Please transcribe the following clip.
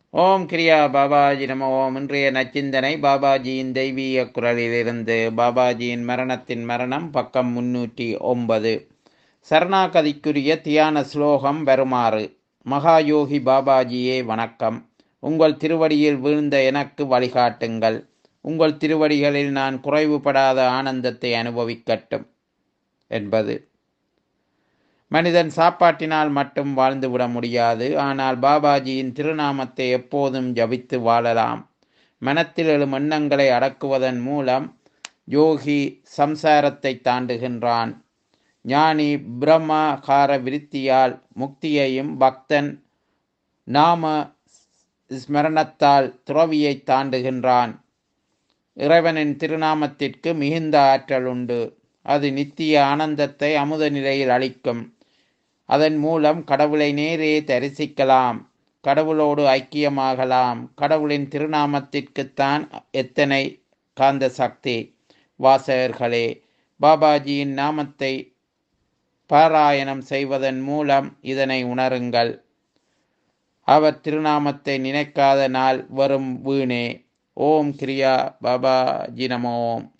ஓம் கிரியா பாபாஜி நம ஓம் இன்றைய நச்சிந்தனை பாபாஜியின் தெய்வீக குரலிலிருந்து பாபாஜியின் மரணத்தின் மரணம் பக்கம் முன்னூற்றி ஒன்பது சரணாகதிக்குரிய தியான ஸ்லோகம் வருமாறு மகாயோகி பாபாஜியே வணக்கம் உங்கள் திருவடியில் வீழ்ந்த எனக்கு வழிகாட்டுங்கள் உங்கள் திருவடிகளில் நான் குறைவுபடாத ஆனந்தத்தை அனுபவிக்கட்டும் என்பது மனிதன் சாப்பாட்டினால் மட்டும் வாழ்ந்துவிட முடியாது ஆனால் பாபாஜியின் திருநாமத்தை எப்போதும் ஜபித்து வாழலாம் மனத்தில் எழும் எண்ணங்களை அடக்குவதன் மூலம் யோகி சம்சாரத்தை தாண்டுகின்றான் ஞானி பிரம்மகார விருத்தியால் முக்தியையும் பக்தன் நாம ஸ்மரணத்தால் துறவியை தாண்டுகின்றான் இறைவனின் திருநாமத்திற்கு மிகுந்த ஆற்றல் உண்டு அது நித்திய ஆனந்தத்தை அமுத நிலையில் அளிக்கும் அதன் மூலம் கடவுளை நேரே தரிசிக்கலாம் கடவுளோடு ஐக்கியமாகலாம் கடவுளின் திருநாமத்திற்குத்தான் எத்தனை காந்த சக்தி வாசகர்களே பாபாஜியின் நாமத்தை பாராயணம் செய்வதன் மூலம் இதனை உணருங்கள் அவர் திருநாமத்தை நினைக்காத நாள் வரும் வீணே ஓம் கிரியா பாபாஜி நமோம்